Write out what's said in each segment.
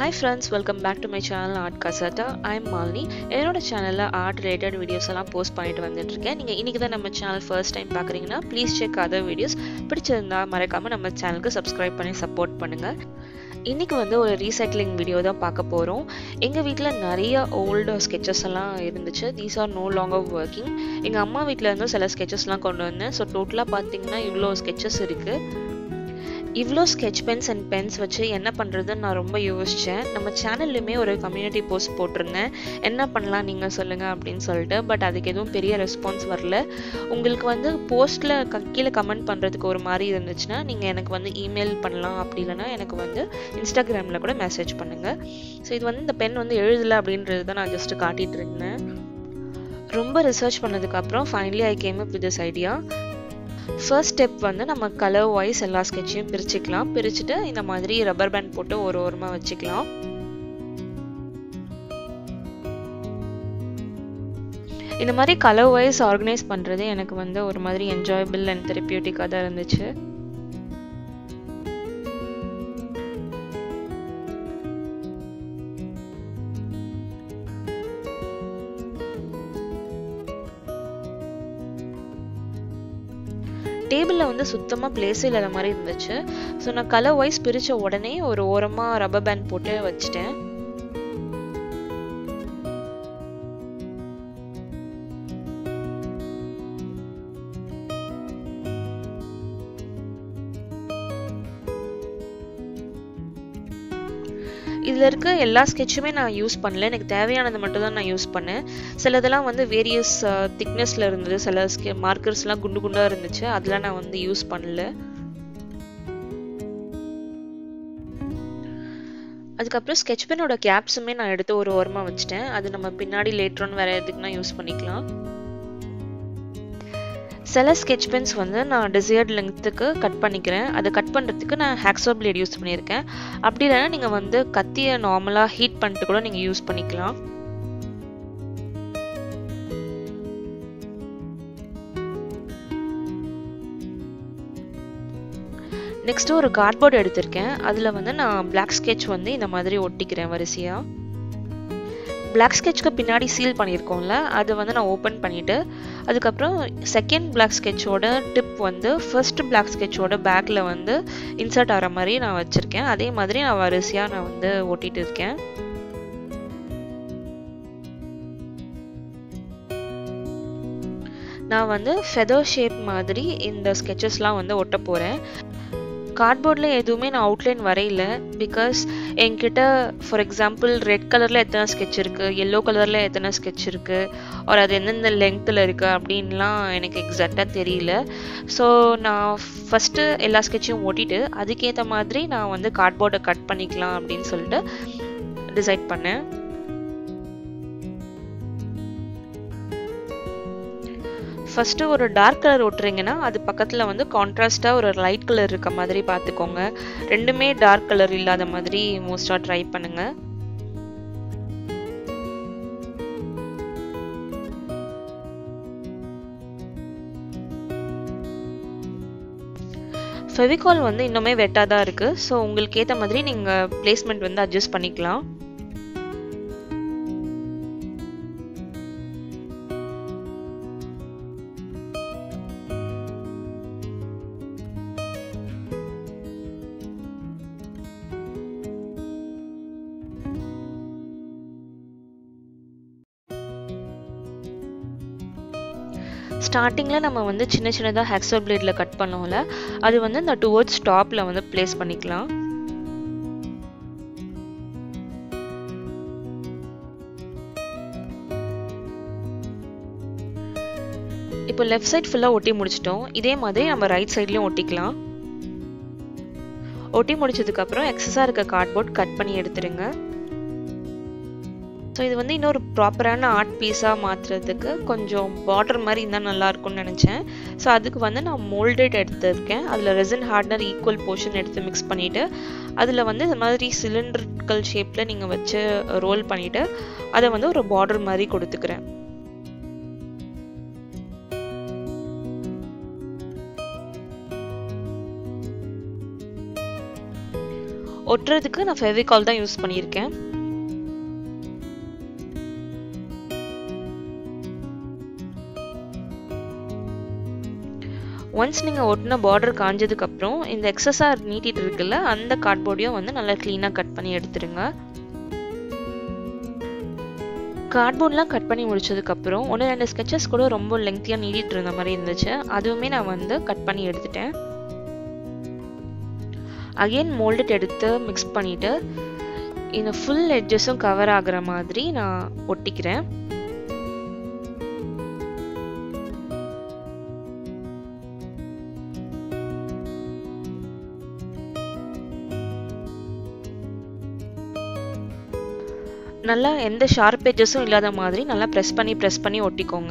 hi friends welcome back to my channel art கசட்டா I'm Malini என்னோட சேனலில் ஆர்ட் ரிலேட்டட் வீடியோஸ் எல்லாம் போஸ்ட் பண்ணிட்டு வந்துட்டுருக்கேன் நீங்கள் இன்றைக்கி தான் நம்ம சேனல் ஃபர்ஸ்ட் டைம் பார்க்குறீங்கன்னா ப்ளீஸ் செக் அதர் வீடியோஸ் பிடிச்சிருந்தா மறக்காமல் நம்ம சேனலுக்கு சப்ஸ்கிரைப் பண்ணி சப்போர்ட் பண்ணுங்கள் இன்றைக்கி வந்து ஒரு ரீசைக்ளிங் வீடியோ தான் பார்க்க போகிறோம் எங்கள் வீட்டில் நிறைய ஓல்டு ஸ்கெச்சஸ் எல்லாம் இருந்துச்சு these are no longer working எங்கள் அம்மா வீட்டில் இருந்து சில ஸ்கெச்சஸ்லாம் கொண்டு வந்தேன் ஸோ டோட்டலாக பார்த்தீங்கன்னா இவ்வளோ ஸ்கெச்சஸ் இருக்குது இவ்வளோ ஸ்கெச் பென்ஸ் அண்ட் பென்ஸ் வச்சு என்ன பண்ணுறதுன்னு நான் ரொம்ப யோசித்தேன் நம்ம சேனல்லையுமே ஒரு கம்யூனிட்டி போஸ்ட் போட்டிருந்தேன் என்ன பண்ணலாம் நீங்கள் சொல்லுங்கள் அப்படின்னு சொல்லிட்டு பட் அதுக்கு எதுவும் பெரிய ரெஸ்பான்ஸ் வரல உங்களுக்கு வந்து போஸ்ட்டில் க கீழே கமெண்ட் பண்ணுறதுக்கு ஒரு மாதிரி இருந்துச்சுன்னா நீங்கள் எனக்கு வந்து இமெயில் பண்ணலாம் அப்படி இல்லைனா எனக்கு வந்து இன்ஸ்டாகிராமில் கூட மெசேஜ் பண்ணுங்கள் ஸோ இது வந்து இந்த பென் வந்து எழுதலை அப்படின்றது தான் நான் ஜஸ்ட்டு காட்டிகிட்டு இருந்தேன் ரொம்ப ரிசர்ச் பண்ணதுக்கப்புறம் finally I came up with this idea first step வந்து நம்ம கலர் வைஸ் எல்லா ஸ்கெட்சையும் பிரிச்சுக்கலாம் பிரிச்சுட்டு இந்த மாதிரி ரப்பர் பேண்ட் போட்டு ஒரு ஓரமாக வச்சுக்கலாம் இந்த மாதிரி கலர் வைஸ் ஆர்கனைஸ் பண்ணுறது எனக்கு வந்து ஒரு மாதிரி என்ஜாயபிள் அண்ட் தெரப்பியூட்டிக்காக தான் இருந்துச்சு டேபிளில் வந்து சுத்தமாக பிளேஸே இல்லாத மாதிரி இருந்துச்சு ஸோ நான் கலர் வைஸ் பிரித்த உடனே ஒரு ஓரமாக ரப்பர் பேண்ட் போட்டு வச்சுட்டேன் இதில் இருக்க எல்லா ஸ்கெட்சுமே நான் யூஸ் பண்ணல எனக்கு தேவையானது மட்டும் தான் நான் யூஸ் பண்ணேன் சிலதெல்லாம் வந்து வேரியஸ் திக்னஸில் இருந்தது சில ஸ்கெ மார்க்கர்ஸ்லாம் குண்டு குண்டாக இருந்துச்சு அதெல்லாம் நான் வந்து யூஸ் பண்ணல அதுக்கப்புறம் ஸ்கெட்ச் பென்னோட கேப்ஸுமே நான் எடுத்து ஒரு ஓரமாக வச்சுட்டேன் அது நம்ம பின்னாடி லேட்ரோன்னு வேறு எதுக்குன்னா யூஸ் பண்ணிக்கலாம் சில ஸ்கெட்ச் பென்ஸ் வந்து நான் டிசையர்ட் லெங்க்த்துக்கு கட் பண்ணிக்கிறேன் அதை கட் பண்ணுறதுக்கு நான் ஹேக்ஸோ பிளேட் யூஸ் பண்ணியிருக்கேன் அப்படி இல்லைன்னா நீங்கள் வந்து கத்தியை நார்மலாக ஹீட் பண்ணிட்டு கூட நீங்கள் யூஸ் பண்ணிக்கலாம் நெக்ஸ்ட்டு ஒரு கார்ட்போர்டு எடுத்திருக்கேன் அதில் வந்து நான் பிளாக் ஸ்கெட்ச் வந்து இந்த மாதிரி ஒட்டிக்கிறேன் வரிசையாக பிளாக் ஸ்கெட்ச்க்கு பின்னாடி சீல் பண்ணியிருக்கோம்ல அதை வந்து நான் ஓப்பன் பண்ணிவிட்டு அதுக்கப்புறம் செகண்ட் பிளாக் ஸ்கெட்சோட டிப் வந்து ஃபர்ஸ்ட் பிளாக் ஸ்கெட்சோட பேக்கில் வந்து இன்சர்ட் ஆகிற மாதிரி நான் வச்சுருக்கேன் அதே மாதிரி நான் வரிசையாக நான் வந்து ஓட்டிகிட்டு இருக்கேன் நான் வந்து ஃபெதர் ஷேப் மாதிரி இந்த ஸ்கெச்சஸ்லாம் வந்து ஒட்ட போகிறேன் கார்ட்போர்டில் எதுவுமே நான் அவுட்லைன் வரையில பிகாஸ் என்கிட்ட ஃபார் எக்ஸாம்பிள் ரெட் கலரில் எத்தனை ஸ்கெட்ச் இருக்குது எல்லோ கலரில் எத்தனை ஸ்கெட்ச் இருக்குது ஒரு அது எந்தெந்த லெங்க்த்தில் இருக்குது அப்படின்லாம் எனக்கு எக்ஸாக்டாக தெரியல ஸோ நான் ஃபஸ்ட்டு எல்லா ஸ்கெட்சையும் ஓட்டிட்டு அதுக்கேற்ற மாதிரி நான் வந்து கார்ட்போர்டை கட் பண்ணிக்கலாம் அப்படின்னு சொல்லிட்டு டிசைட் பண்ணேன் ஃபஸ்ட்டு ஒரு டார்க் கலர் ஒட்டுறீங்கன்னா அது பக்கத்தில் வந்து கான்ட்ராஸ்டாக ஒரு லைட் கலர் இருக்க மாதிரி பார்த்துக்கோங்க ரெண்டுமே டார்க் கலர் இல்லாத மாதிரி மோஸ்ட்டாக ட்ரை பண்ணுங்கள் ஃபெவிகால் வந்து இன்னுமே வெட்டாக தான் இருக்குது ஸோ உங்களுக்கு ஏற்ற மாதிரி நீங்கள் பிளேஸ்மெண்ட் வந்து அட்ஜஸ்ட் பண்ணிக்கலாம் ஸ்டார்டிங்கில் நம்ம வந்து சின்ன சின்னதாக ஹேக்ஸோ பிளேடில் கட் பண்ணோம்ல அது வந்து இந்த டுவர்ட்ஸ் டாப்பில் வந்து ப்ளேஸ் பண்ணிக்கலாம் இப்போ லெஃப்ட் சைட் ஃபுல்லாக ஒட்டி முடிச்சிட்டோம் இதே மாதிரி நம்ம ரைட் சைட்லேயும் ஒட்டிக்கலாம் ஒட்டி முடிச்சதுக்கப்புறம் எக்ஸஸாக இருக்க கார்ட்போர்ட் கட் பண்ணி எடுத்துருங்க ஸோ இது வந்து இன்னொரு ப்ராப்பரான ஆர்ட் பீஸாக மாற்றுறதுக்கு கொஞ்சம் பார்டர் மாதிரி இருந்தால் நல்லா இருக்கும்னு நினச்சேன் ஸோ அதுக்கு வந்து நான் மோல்டட் எடுத்திருக்கேன் அதில் ரெசன் ஹார்ட்னர் ஈக்குவல் போர்ஷன் எடுத்து மிக்ஸ் பண்ணிவிட்டு அதில் வந்து இந்த மாதிரி சிலிண்ட்ரிக்கல் ஷேப்பில் நீங்கள் வச்சு ரோல் பண்ணிவிட்டு அதை வந்து ஒரு பார்டர் மாதிரி கொடுத்துக்கிறேன் ஒட்டுறதுக்கு நான் ஃபெவிகால் தான் யூஸ் பண்ணியிருக்கேன் ஒன்ஸ் நீங்கள் ஒட்டின பார்டர் காஞ்சதுக்கப்புறம் இந்த எக்ஸஸாக நீட்டிட்டு இருக்குல்ல அந்த கார்ட்போர்டையும் வந்து நல்லா க்ளீனாக கட் பண்ணி எடுத்துருங்க கார்ட்போர்ட்லாம் கட் பண்ணி முடிச்சதுக்கப்புறம் ஒன்று ரெண்டு ஸ்கெச்சஸ் கூட ரொம்ப லெங்க்த்தியாக நீட்டிட்டு இருந்த மாதிரி இருந்துச்சு அதுவுமே நான் வந்து கட் பண்ணி எடுத்துட்டேன் அகெயின் மோல்டட் எடுத்து மிக்ஸ் பண்ணிவிட்டு இந்த ஃபுல் எட்ஜஸும் கவர் ஆகிற மாதிரி நான் ஒட்டிக்கிறேன் நல்லா எந்த ஷார்ப் எட்ஜஸும் இல்லாத மாதிரி நல்லா ப்ரெஸ் பண்ணி ப்ரெஸ் பண்ணி ஒட்டிக்கோங்க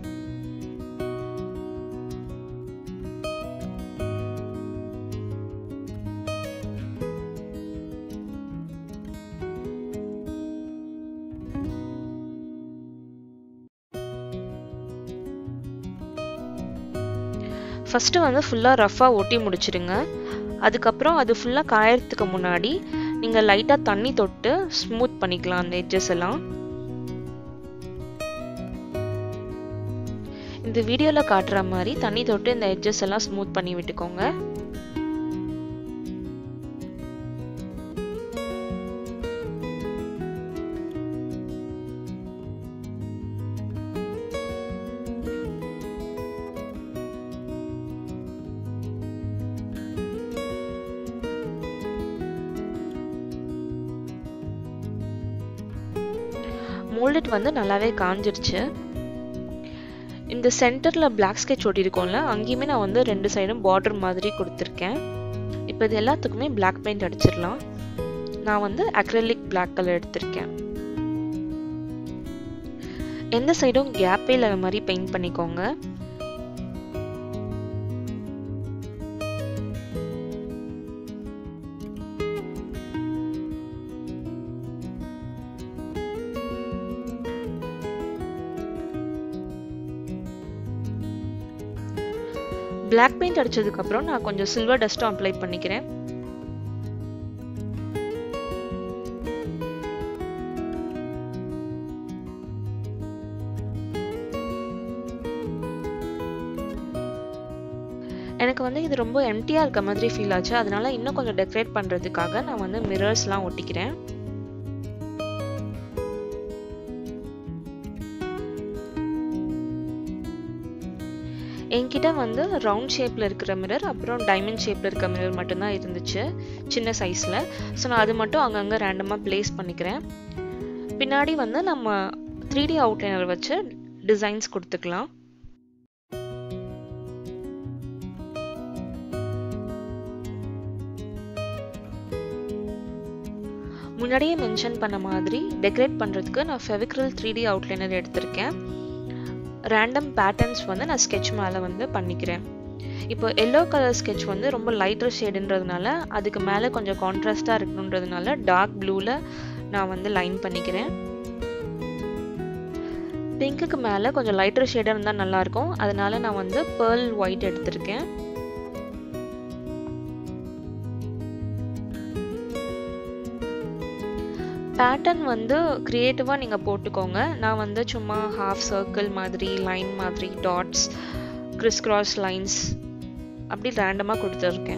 ஃபஸ்ட்டு வந்து ஃபுல்லாக ரஃப்பாக ஒட்டி முடிச்சிடுங்க அதுக்கப்புறம் அது ஃபுல்லாக காயறதுக்கு முன்னாடி நீங்கள் லைட்டாக தண்ணி தொட்டு ஸ்மூத் பண்ணிக்கலாம் அந்த எட்ஜஸ் எல்லாம் இந்த வீடியோவில் காட்டுற மாதிரி தண்ணி தொட்டு இந்த எட்ஜஸ் எல்லாம் ஸ்மூத் பண்ணி விட்டுக்கோங்க மோல்டட் வந்து நல்லாவே காஞ்சிருச்சு இந்த சென்டரில் பிளாக் ஸ்கெட்ச் ஒட்டியிருக்கோம்ல அங்கேயுமே நான் வந்து ரெண்டு சைடும் பார்டர் மாதிரி கொடுத்துருக்கேன் இப்போ இது எல்லாத்துக்குமே பிளாக் பெயிண்ட் அடிச்சிடலாம் நான் வந்து அக்ரலிக் பிளாக் கலர் எடுத்திருக்கேன் எந்த சைடும் கேப்பே இல்லாத மாதிரி பெயிண்ட் பண்ணிக்கோங்க பிளாக் பெயிண்ட் அடிச்சதுக்கப்புறம் நான் கொஞ்சம் சில்வர் டஸ்ட்டும் அப்ளை பண்ணிக்கிறேன் எனக்கு வந்து இது ரொம்ப எம்டியாக இருக்க மாதிரி ஃபீல் ஆச்சு அதனால இன்னும் கொஞ்சம் டெக்கரேட் பண்ணுறதுக்காக நான் வந்து மிரர்ஸ்லாம் ஒட்டிக்கிறேன் என்கிட்ட வந்து ரவுண்ட் ஷேப்பில் இருக்கிற மிரர் அப்புறம் டைமண்ட் ஷேப்பில் இருக்கிற மிரர் மட்டும்தான் இருந்துச்சு சின்ன சைஸில் ஸோ நான் அது மட்டும் அங்கங்கே ரேண்டமாக ப்ளேஸ் பண்ணிக்கிறேன் பின்னாடி வந்து நம்ம த்ரீ டி அவுட்லைனர் வச்சு டிசைன்ஸ் கொடுத்துக்கலாம் முன்னாடியே மென்ஷன் பண்ண மாதிரி டெக்கரேட் பண்ணுறதுக்கு நான் ஃபெவிக்ரில் த்ரீ டி அவுட்லைனர் எடுத்திருக்கேன் ரேண்டம் பேட்டர்ன்ஸ் வந்து நான் ஸ்கெட்ச் மேலே வந்து பண்ணிக்கிறேன் இப்போ எல்லோ கலர் ஸ்கெட்ச் வந்து ரொம்ப லைட்டர் ஷேடுன்றதுனால அதுக்கு மேலே கொஞ்சம் கான்ட்ராஸ்டாக இருக்கணுன்றதுனால டார்க் ப்ளூவில் நான் வந்து லைன் பண்ணிக்கிறேன் பிங்க்குக்கு மேலே கொஞ்சம் லைட்டர் ஷேடாக இருந்தால் நல்லாயிருக்கும் அதனால நான் வந்து பேர்ல் ஒயிட் எடுத்திருக்கேன் பேட்டர்ன் வந்து க்ரியேட்டிவாக நீங்கள் போட்டுக்கோங்க நான் வந்து சும்மா ஹாஃப் சர்க்கிள் மாதிரி லைன் மாதிரி டாட்ஸ் கிறிஸ் கிராஸ் லைன்ஸ் அப்படி ரேண்டமாக கொடுத்துருக்கேன்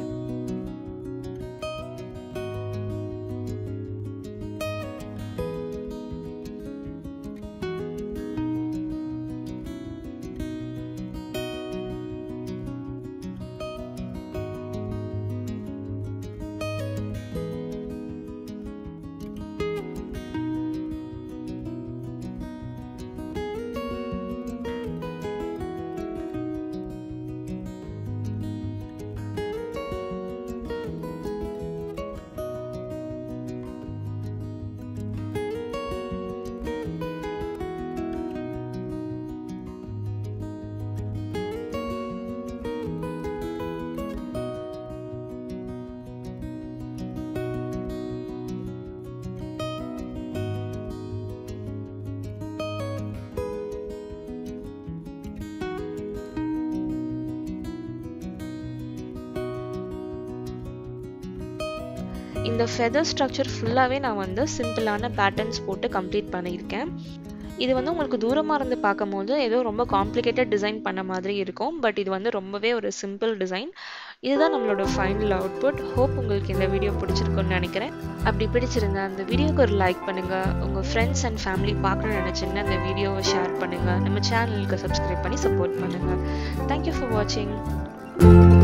இந்த ஃபெதர் ஸ்ட்ரக்சர் ஃபுல்லாகவே நான் வந்து சிம்பிளான பேட்டர்ன்ஸ் போட்டு கம்ப்ளீட் பண்ணியிருக்கேன் இது வந்து உங்களுக்கு தூரமாக இருந்து பார்க்கும்போது ஏதோ ரொம்ப காம்ப்ளிகேட்டட் டிசைன் பண்ண மாதிரி இருக்கும் பட் இது வந்து ரொம்பவே ஒரு சிம்பிள் டிசைன் இதுதான் நம்மளோட ஃபைனல் அவுட்புட் ஹோப் உங்களுக்கு இந்த வீடியோ பிடிச்சிருக்குன்னு நினைக்கிறேன் அப்படி பிடிச்சிருந்தா அந்த வீடியோக்கு ஒரு லைக் பண்ணுங்கள் உங்கள் ஃப்ரெண்ட்ஸ் அண்ட் ஃபேமிலி பார்க்கணும்னு நினச்சிங்கன்னா அந்த வீடியோவை ஷேர் பண்ணுங்கள் நம்ம சேனலுக்கு சப்ஸ்கிரைப் பண்ணி சப்போர்ட் பண்ணுங்கள் தேங்க்யூ ஃபார் வாட்சிங்